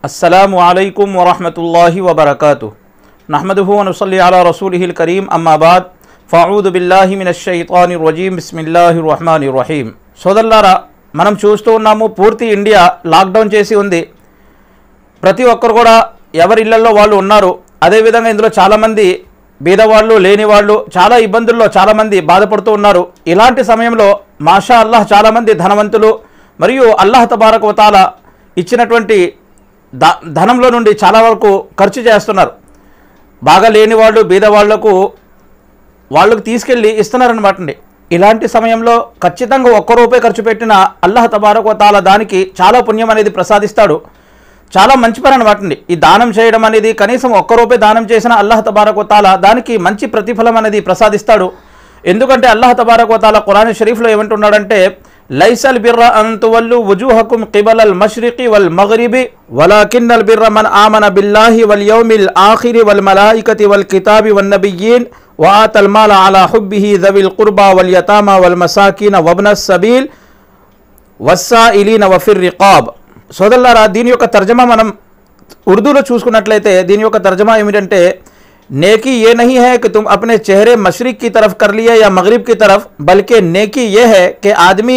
అస్సలాము అలైకుం వరహమతుల్లాహి వబర్కాతు నహ్మదుహు అనుసల్లి అలా రసూలిహిల్ కరీం అమ్మాబాద్ ఫాఊద్ బిల్లాహి మిన షైతాని రజీం బిస్మిల్లాహి రహమాని రహీం సోదల్లారా మనం చూస్తూ ఉన్నాము పూర్తి ఇండియా లాక్డౌన్ చేసి ఉంది ప్రతి ఒక్కరు కూడా ఎవరి ఇళ్లలో వాళ్ళు ఉన్నారు అదేవిధంగా ఇందులో చాలామంది బీదవాళ్ళు లేని వాళ్ళు చాలా ఇబ్బందుల్లో చాలామంది బాధపడుతూ ఉన్నారు ఇలాంటి సమయంలో మాషా అల్లాహ్ చాలామంది ధనవంతులు మరియు అల్లాహ్ తబారక్ వతాల ఇచ్చినటువంటి ద ధనంలో నుండి చాలా వరకు ఖర్చు చేస్తున్నారు బాగా లేని వాళ్ళు బీదవాళ్లకు వాళ్ళకు తీసుకెళ్ళి ఇస్తున్నారనమాట అండి ఇలాంటి సమయంలో ఖచ్చితంగా ఒక్క రూపాయి ఖర్చు పెట్టిన అల్లాహ్ తబారక్ వతాల దానికి చాలా పుణ్యం అనేది ప్రసాదిస్తాడు చాలా మంచి పని అనమాట అండి ఈ దానం చేయడం అనేది కనీసం ఒక్క రూపాయి దానం చేసిన అల్లాహ్ తబారక్ వతాల దానికి మంచి ప్రతిఫలం అనేది ప్రసాదిస్తాడు ఎందుకంటే అల్లాహ్ తబారక్ వతాల ఖురాన్ షరీఫ్లో ఏమంటున్నాడంటే లైసల్ బిర్ర అంతువల్లు వజూహకుం కిబల్ అల్ మష్రిqi వల్ మగ్రిబి వలాకిన్నల్ బిర్ర మన్ ఆమన బిల్లాహి వల్ యౌమిల్ ఆఖిరి వల్ మలాయికతి వల్ కితాబి వన్ నబియ్యీన్ وآتى المال على حبه ذوي القربى واليتامى والمساكين وابن السبيل వస్సాయిలీన వఫిర్ రికాబ్ సోదల్లారా దీని యొక్క తర్జమా మనం ఉర్దూలో చూసుకున్నట్లయితే దీని యొక్క తర్జమా ఏమిటంటే नेकी ये नहीं है कि तुम अपने चेहरे मशरक की तरफ कर लिए या मगरिब की तरफ बल्कि नेकी ये है कि आदमी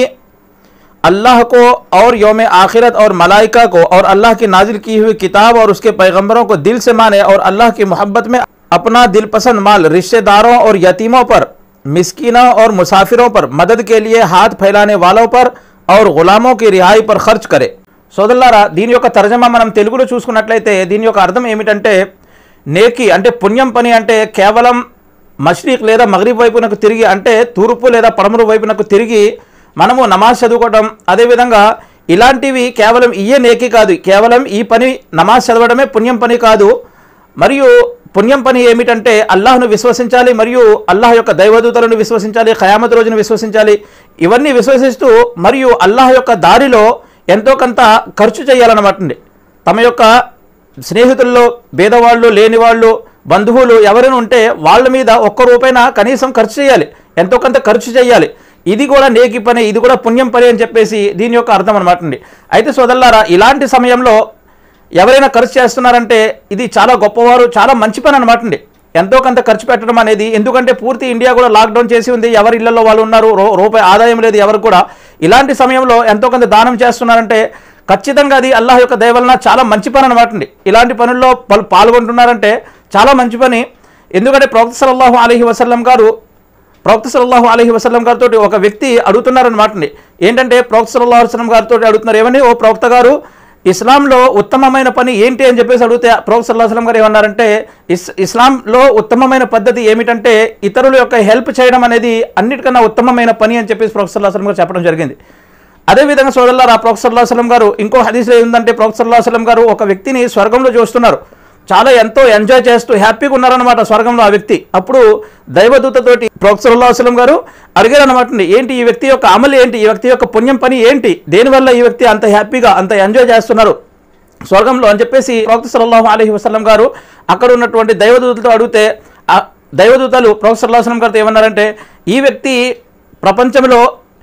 अल्लाह को और योम आखिरत और मलाइका को और अल्लाह की नाजिल की हुई किताब और उसके पैगंबरों को दिल से माने और अल्लाह की मोहब्बत में अपना दिलपसंद माल रिश्तेदारों और यतीमों पर मिस्किनों और मुसाफिरों पर मदद के लिए हाथ फैलाने वालों पर और गुलामों की रिहाई पर खर्च करे సోదల్లారా దీని యొక్క తర్జమా మనం తెలుగులో చూసుకున్నట్లయితే దీని యొక్క అర్థం ఏమిటంటే నేకి అంటే పుణ్యం పని అంటే కేవలం మష్రీక్ లేదా మగరీబ్ వైపునకు తిరిగి అంటే తూర్పు లేదా పడమరు వైపునకు తిరిగి మనము నమాజ్ చదువుకోవడం అదేవిధంగా ఇలాంటివి కేవలం ఇయే నేకి కాదు కేవలం ఈ పని నమాజ్ చదవడమే పుణ్యం పని కాదు మరియు పుణ్యం పని ఏమిటంటే అల్లాహ్ను విశ్వసించాలి మరియు అల్లాహ్ యొక్క దైవదూతలను విశ్వసించాలి ఖయామత్ రోజును విశ్వసించాలి ఇవన్నీ విశ్వసిస్తూ మరియు అల్లాహ్ యొక్క దారిలో ఎంతో కొంత ఖర్చు చేయాలన్నమాట అండి తమ యొక్క స్నేహితుల్లో భేదవాళ్ళు లేని వాళ్ళు బంధువులు ఎవరైనా ఉంటే వాళ్ళ మీద ఒక్క రూపాయినా కనీసం ఖర్చు చేయాలి ఎంతో కొంత ఖర్చు చేయాలి ఇది కూడా నేకి పని ఇది కూడా పుణ్యం పని అని చెప్పేసి దీని యొక్క అర్థం అనమాట అండి అయితే సోదల్లారా ఇలాంటి సమయంలో ఎవరైనా ఖర్చు చేస్తున్నారంటే ఇది చాలా గొప్పవారు చాలా మంచి పని అనమాట అండి ఎంతో కొంత ఖర్చు పెట్టడం అనేది ఎందుకంటే పూర్తి ఇండియా కూడా లాక్డౌన్ చేసి ఉంది ఎవరి ఇళ్లలో వాళ్ళు ఉన్నారు రూ- రూపాయి ఆదాయం లేదు ఎవరికి కూడా ఇలాంటి సమయంలో ఎంతో కొంత దానం చేస్తున్నారంటే ఖచ్చితంగా అది అల్లాహ్ యొక్క దయ వలన చాలా మంచి పని అనమాట అండి ఇలాంటి పనుల్లో వాళ్ళు పాల్గొంటున్నారంటే చాలా మంచి పని ఎందుకంటే ప్రవక్త సల్లల్లాహు అలహి వసల్లం గారు ప్రవక్త సల్లల్లాహు అలహి వసల్లం గారితో ఒక వ్యక్తి అడుగుతున్నారనమాట అండి ఏంటంటే ప్రవక్త సల్లల్లాహు వసల్లం గారితో అడుగుతున్నారు ఏమని ఓ ప్రవక్త గారు ఇస్లాంలో ఉత్తమమైన పని ఏంటి అని చెప్పేసి అడిగితే ప్రవక్త సల్లాహు వసల్లం గారు ఏమన్నారంటే ఇస్ ఇస్లాంలో ఉత్తమమైన పద్ధతి ఏమిటంటే ఇతరుల యొక్క హెల్ప్ చేయడం అనేది అన్నిటికన్నా ఉత్తమమైన పని అని చెప్పేసి ప్రవక్త సల్లాహు వసల్లం గారు చెప్పడం జరిగింది అదేవిధంగా సోదరులారా ప్రవక్త సల్లాహు వసల్లం గారు ఇంకో హదీస్లో ఏంటంటే ప్రవక్త సల్లాహు వసల్లం గారు ఒక వ్యక్తిని స్వర్గంలో చూస్తున్నారు చాలా ఎంతో ఎంజాయ్ చేస్తూ హ్యాపీగా ఉన్నారనమాట స్వర్గంలో ఆ వ్యక్తి అప్పుడు దైవదూతతోటి ప్రవక్త సల్లాహు వసల్లం గారు అడిగారు అనమాట ఏంటి ఈ వ్యక్తి యొక్క అమలు ఏంటి ఈ వ్యక్తి యొక్క పుణ్యం పని ఏంటి దేనివల్ల ఈ వ్యక్తి అంత హ్యాపీగా అంత ఎంజాయ్ చేస్తున్నారు స్వర్గంలో అని చెప్పేసి ప్రవక్త సల్లల్లాహు అలైహి వసల్లం గారు అక్కడ ఉన్నటువంటి దైవదూతలతో అడిగితే ఆ దైవదూతలు ప్రవక్త సల్లల్లాహు అలైహి వసల్లం గారితో ఏమన్నారంటే ఈ వ్యక్తి ప్రపంచంలో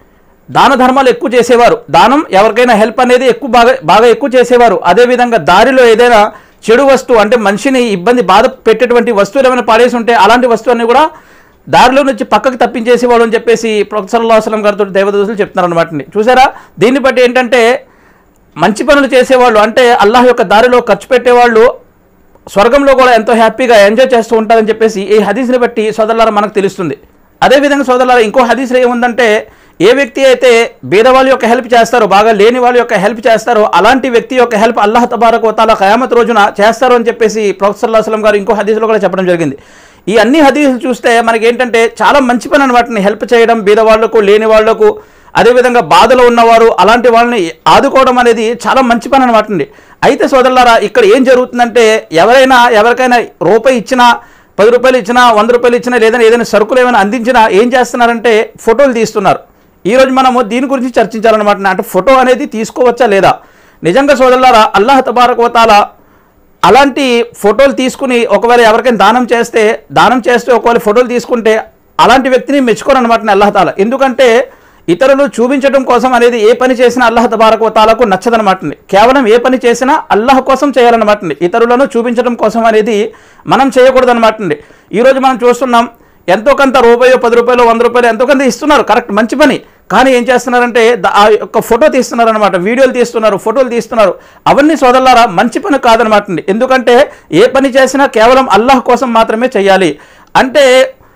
దాన ధర్మాలు ఎక్కువ చేసేవారు దానం ఎవరికైనా హెల్ప్ అనేది ఎక్కువ బాగా బాగా ఎక్కువ చేసేవారు అదేవిధంగా దారిలో ఏదైనా చెడు వస్తువు అంటే మనిషిని ఇబ్బంది బాధ పెట్టేటువంటి వస్తువులు ఏమైనా పాడేసి ఉంటే అలాంటి వస్తువుని కూడా దారిలో నుంచి పక్కకు తప్పించేసేవాడు అని చెప్పేసి ప్రొఫెసర్ సల్లల్లాహు అలైహి వసల్లం గారితో దేవదూతలు చెప్తున్నారు అనమాట చూసారా దీన్ని బట్టి ఏంటంటే మంచి పనులు చేసేవాళ్ళు అంటే అల్లాహ్ యొక్క దారిలో ఖర్చు పెట్టేవాళ్ళు స్వర్గంలో కూడా ఎంతో హ్యాపీగా ఎంజాయ్ చేస్తూ ఉంటారని చెప్పేసి ఈ హదీస్ని బట్టి సోదరులారా మనకు తెలుస్తుంది అదేవిధంగా సోదరులారా ఇంకో హదీస్లో ఏముందంటే ఏ వ్యక్తి అయితే బీదవాళ్ళ యొక్క హెల్ప్ చేస్తారో బాగా లేని వాళ్ళ యొక్క హెల్ప్ చేస్తారో అలాంటి వ్యక్తి యొక్క హెల్ప్ అల్లాహ్ తబారక్ వతాల ఖయామత్ రోజున చేస్తారు అని చెప్పేసి ప్రొఫెసర్ సల్లాహు అలైహి గారు ఇంకో హదీస్లో కూడా చెప్పడం జరిగింది ఈ అన్ని హదీసులు చూస్తే మనకి ఏంటంటే చాలా మంచి పని అనమాట హెల్ప్ చేయడం బీదవాళ్లకు లేని వాళ్లకు అదేవిధంగా బాధలో ఉన్నవారు అలాంటి వాళ్ళని ఆదుకోవడం అనేది చాలా మంచి పని అనమాట అండి అయితే సోదరులారా ఇక్కడ ఏం జరుగుతుందంటే ఎవరైనా ఎవరికైనా రూపాయి ఇచ్చినా పది రూపాయలు ఇచ్చినా వంద రూపాయలు ఇచ్చినా లేదని ఏదైనా సరుకులు ఏమైనా అందించినా ఏం చేస్తున్నారంటే ఫోటోలు తీస్తున్నారు ఈరోజు మనము దీని గురించి చర్చించాలన్నమాట అంటే ఫోటో అనేది తీసుకోవచ్చా లేదా నిజంగా సోదరులారా అల్లాహ్ తబారక్ వతాల అలాంటి ఫోటోలు తీసుకుని ఒకవేళ ఎవరికైనా దానం చేస్తే దానం చేస్తే ఒకవేళ ఫోటోలు తీసుకుంటే అలాంటి వ్యక్తిని మెచ్చుకోరు అనమాట అల్లాహ్ తాలా ఎందుకంటే ఇతరులు చూపించడం కోసం అనేది ఏ పని చేసినా అల్లాహ్ తబారకు తాలకు నచ్చదనమాట కేవలం ఏ పని చేసినా అల్లాహ్ కోసం చేయాలన్నమాట ఇతరులను చూపించడం కోసం అనేది మనం చేయకూడదన్నమాట ఈరోజు మనం చూస్తున్నాం ఎంతో కొంత రూపాయో పది రూపాయలు వంద రూపాయలు ఎంతో కొంత ఇస్తున్నారు కరెక్ట్ మంచి పని కానీ ఏం చేస్తున్నారంటే ద- ఆ యొక్క ఫోటో తీస్తున్నారు అనమాట వీడియోలు తీస్తున్నారు ఫోటోలు తీస్తున్నారు అవన్నీ సోదరులారా మంచి పని కాదనమాట అండి ఎందుకంటే ఏ పని చేసినా కేవలం అల్లాహ్ కోసం మాత్రమే చేయాలి అంటే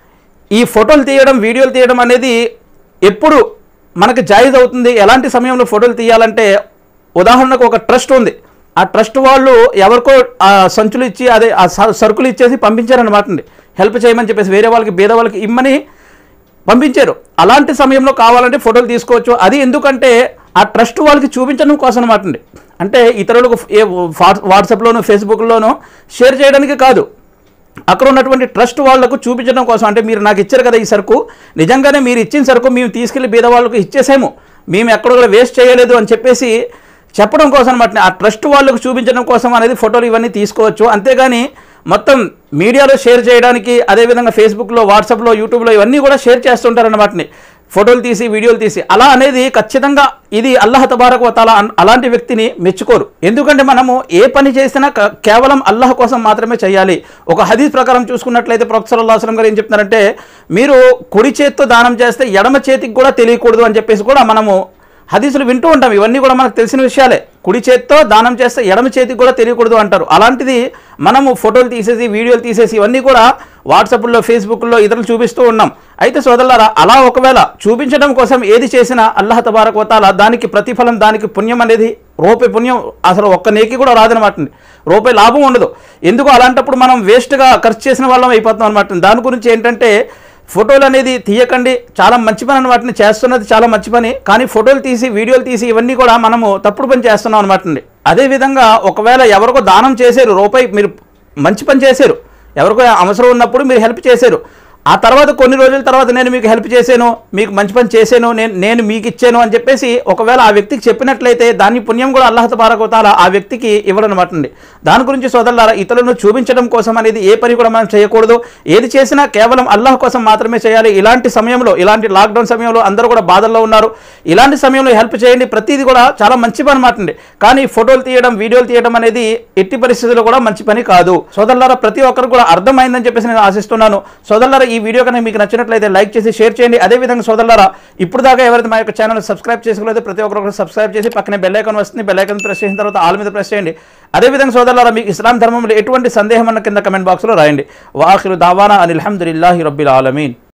ఈ ఫోటోలు తీయడం వీడియోలు తీయడం అనేది ఎప్పుడు మనకి జాయిజ్ అవుతుంది ఎలాంటి సమయంలో ఫోటోలు తీయాలంటే ఉదాహరణకు ఒక ట్రస్ట్ ఉంది ఆ ట్రస్ట్ వాళ్ళు ఎవరికో ఆ సంచులు ఇచ్చి అదే ఆ స- సరుకులు ఇచ్చేసి పంపించారనమాట అండి హెల్ప్ చేయమని చెప్పేసి వేరే వాళ్ళకి బీద వాళ్ళకి ఇమ్మని పంపించారు అలాంటి సమయంలో కావాలంటే ఫోటోలు తీసుకోవచ్చు అది ఎందుకంటే ఆ ట్రస్ట్ వాళ్ళకి చూపించడం కోసం అనమాట అండి అంటే ఇతరులకు ఏ వాట్స్- వాట్సాప్లోను ఫేస్బుక్లోనూ షేర్ చేయడానికి కాదు అక్కడ ఉన్నటువంటి ట్రస్ట్ వాళ్లకు చూపించడం కోసం అంటే మీరు నాకు ఇచ్చారు కదా ఈ సరుకు నిజంగానే మీరు ఇచ్చిన సరుకు మేము తీసుకెళ్లి బీద వాళ్ళకు ఇచ్చేసాము మేము ఎక్కడ కూడా వేస్ట్ చేయలేదు అని చెప్పేసి చెప్పడం కోసం అనమాట ఆ ట్రస్ట్ వాళ్ళకు చూపించడం కోసం అనేది ఫోటోలు ఇవన్నీ తీసుకోవచ్చు అంతేగాని మొత్తం మీడియాలో షేర్ చేయడానికి అదేవిధంగా ఫేస్బుక్లో వాట్సాప్లో యూట్యూబ్లో ఇవన్నీ కూడా షేర్ చేస్తుంటారన్నమాటని ఫోటోలు తీసి వీడియోలు తీసి అలా అనేది ఖచ్చితంగా ఇది అల్లాహ్ తబారక్ వతాల అలాంటి వ్యక్తిని మెచ్చుకోరు ఎందుకంటే మనము ఏ పని చేసినా క- కేవలం అల్లాహ్ కోసం మాత్రమే చేయాలి ఒక హదీస్ ప్రకారం చూసుకున్నట్లయితే ప్రొఫెసర్ అల్లాహస్లం గారు ఏం చెప్తున్నారంటే మీరు కుడి చేత్తో దానం చేస్తే ఎడమ చేతికి కూడా తెలియకూడదు అని చెప్పేసి కూడా మనము హదీసులు వింటూ ఉంటాం ఇవన్నీ కూడా మనకు తెలిసిన విషయాలే కుడి చేత్తో దానం చేస్తే ఎడమ చేతికి కూడా తెలియకూడదు అంటారు అలాంటిది మనము ఫోటోలు తీసేసి వీడియోలు తీసేసి ఇవన్నీ కూడా వాట్సాప్లో ఫేస్బుక్లో ఇతరులు చూపిస్తూ ఉన్నాం అయితే సోదరులారా అలా ఒకవేళ చూపించడం కోసం ఏది చేసినా అల్లాహ్ తబారక్ వతాల దానికి ప్రతిఫలం దానికి పుణ్యం అనేది రూపాయి పుణ్యం అసలు ఒక్క నేకి కూడా రాదనమాట రూపాయి లాభం ఉండదు ఎందుకు అలాంటప్పుడు మనం వేస్ట్గా ఖర్చు చేసిన వాళ్ళం అయిపోతాం అనమాట దాని గురించి ఏంటంటే ఫోటోలు అనేది తీయకండి చాలా మంచి పని అని వాటిని చేస్తున్నది చాలా మంచి పని కానీ ఫోటోలు తీసి వీడియోలు తీసి ఇవన్నీ కూడా మనము తప్పుడు పని చేస్తున్నాం అనమాట అండి అదేవిధంగా ఒకవేళ ఎవరికో దానం చేశారు రూపాయి మీరు మంచి పని చేశారు ఎవరికో అవసరం ఉన్నప్పుడు మీరు హెల్ప్ చేశారు ఆ తర్వాత కొన్ని రోజుల తర్వాత నేను మీకు హెల్ప్ చేశాను మీకు మంచి పని చేశాను నేను నేను మీకు ఇచ్చాను అని చెప్పేసి ఒకవేళ ఆ వ్యక్తికి చెప్పినట్లయితే దాని పుణ్యం కూడా అల్లాహ్ తబారకోతాల ఆ వ్యక్తికి ఇవ్వడనమాట అండి దాని గురించి సోదరులారా ఇతరులను చూపించడం కోసం అనేది ఏ పని కూడా మనం చేయకూడదు ఏది చేసినా కేవలం అల్లాహ్ కోసం మాత్రమే చేయాలి ఇలాంటి సమయంలో ఇలాంటి లాక్డౌన్ సమయంలో అందరూ కూడా బాధల్లో ఉన్నారు ఇలాంటి సమయంలో హెల్ప్ చేయండి ప్రతిదీ కూడా చాలా మంచి పని మాట అండి కానీ ఫోటోలు తీయడం వీడియోలు తీయడం అనేది ఎట్టి పరిస్థితుల్లో కూడా మంచి పని కాదు సోదరులారా ప్రతి ఒక్కరు కూడా అర్థమైందని చెప్పేసి నేను ఆశిస్తున్నాను సోదరులారా ఈ వీడియో కనుక మీకు నచ్చినట్లయితే లైక్ చేసి షేర్ చేయండి అదేవిధంగా సోదరులారా ఇప్పుడు దాకా ఎవరైతే మా యొక్క ఛానల్ సబ్స్క్రైబ్ చేసుకోలేదో ప్రతి ఒక్కరు కూడా సబ్స్క్రైబ్ చేసి పక్కనే బెల్ ఐకాన్ వస్తుంది బెల్ ఐకాన్ ప్రెస్ చేసిన తర్వాత ఆల్ మీద ప్రెస్ చేయండి అదేవిధంగా సోదరులారా మీకు ఇస్లాం ధర్మంలో ఎటువంటి సందేహం అన్న కింద కమెంట్ బాక్స్లో రాయండి వాఖిరు దావానా అనిల్ హమ్దుల్లాహి రబ్బిల్ ఆలమీన్